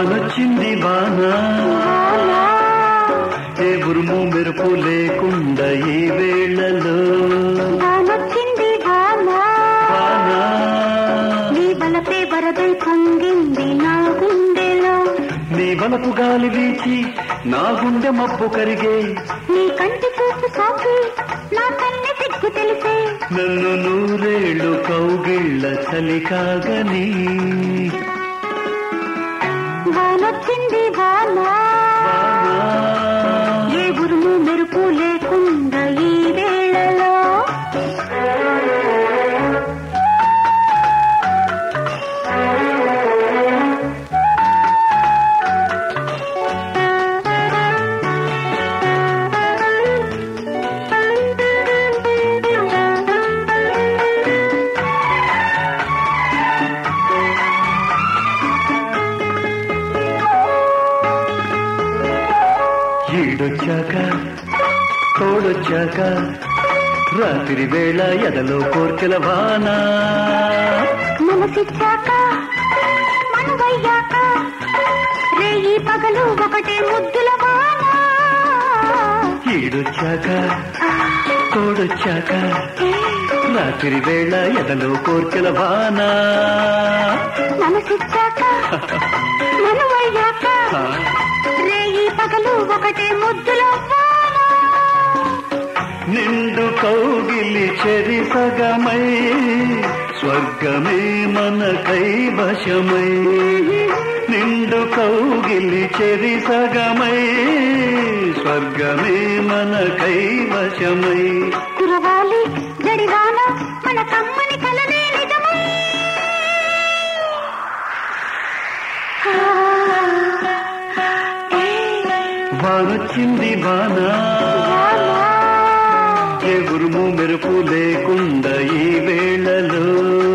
వానొచ్చింది వాన వానా, ఏ ఉరుము మెరుపు లేకుండా ఈ వేళలో వానొచ్చింది వానా వాన నీ బలపే వరదై పొంగింది నా గుండెలో నీ వలపు గాలి వీచి నా గుండె మబ్బు కరిగే నీ కంటి చూపు సాకి నా కన్నె సిగ్గు తెలిసే నన్ను నూరేళ్ళు కౌగిళ్ళ చలి కాగని వానొచ్చింది వానా వాన ఏ ఉరుము మెరుపు లేకుండా ఈ వేళలో ఈడొచ్చాక తోడొచ్చాక రాత్రి వేళ ఎదలో కోర్కెల వాన మనసిచ్చాక మనవయ్యాక రేయి పగలు ఒకటే ముద్దుల వాన ఈడొచ్చాక తోడొచ్చాక రాత్రి వేళ ఎదలో కోర్కెల వాన మనసిచ్చాక మనవయ్యాక రేయి పగలు ఒకటే ముద్దుల వాన నిండు కౌగిలి చెరి సగమై స్వర్గమే మన కైవశమై నిండు కౌగిలి చెరి సగమై స్వర్గమే మన కైవశమై కురవాలి జడివాన మన కమ్మని కలనే నిజమై వానొచ్చింది వాన ఏ ఉరుము మెరుపు లేకుండా ఈ వేళలో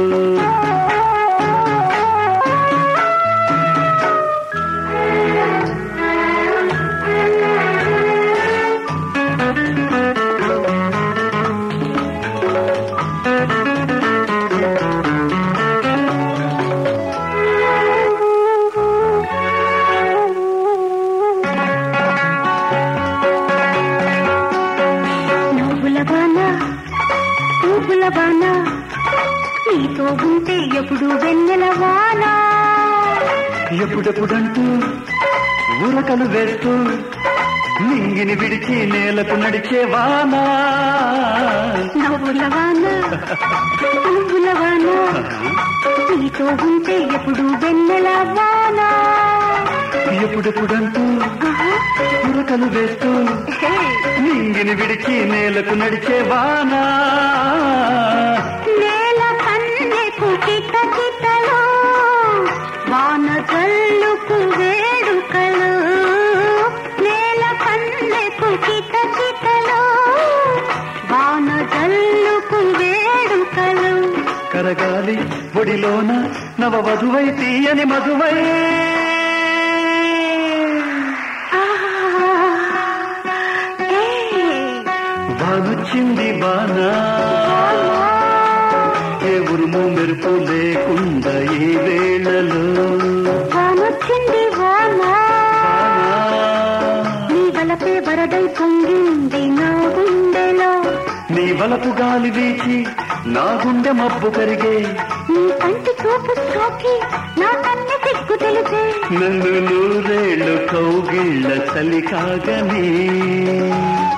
నువ్వుల బాన పువ్వుల బాన నీతో ఉంటే ఎప్పుడు వెన్నెల వాన ఎప్పుడెప్పుడంటూ ఉరకలు వేస్తూ నింగిని విడిచి నేలకు నడిచే వానా నవ్వుల వాన పువ్వుల వాన నీతో ఉంటే ఎప్పుడు వెన్నెల వాన ఎప్పుడెప్పుడంటూ ఆహా, ఉరకలు వేస్తూ హే, నింగిని విడిచి నేలకు నడిచే వానా నేల కన్నెకు కిట కిటలో వాన జల్లుకు వేడుకలు నేల కన్నెకు కిట కిటలో వాన జల్లుకు వేడుకలు కరగాలి ఒడిలోన నవ వధువై తీయని మధువై ఆహా, ఏ, వానొచ్చింది వానా ఏ ఉరుము మెరుపు లేకుండా ఈ వేళలో వానొచ్చింది వాన నీ వలపే వరదై పొంగింది నా గుండెలో నీ వలపు గాలి వీచి నా గుండె మబ్బు కరిగే నీ కంటి చూపు సోకి నా కన్నె సిగ్గు తెలిసే నన్ను నూరేళ్ళు కౌగిళ్ళ చలి కాగని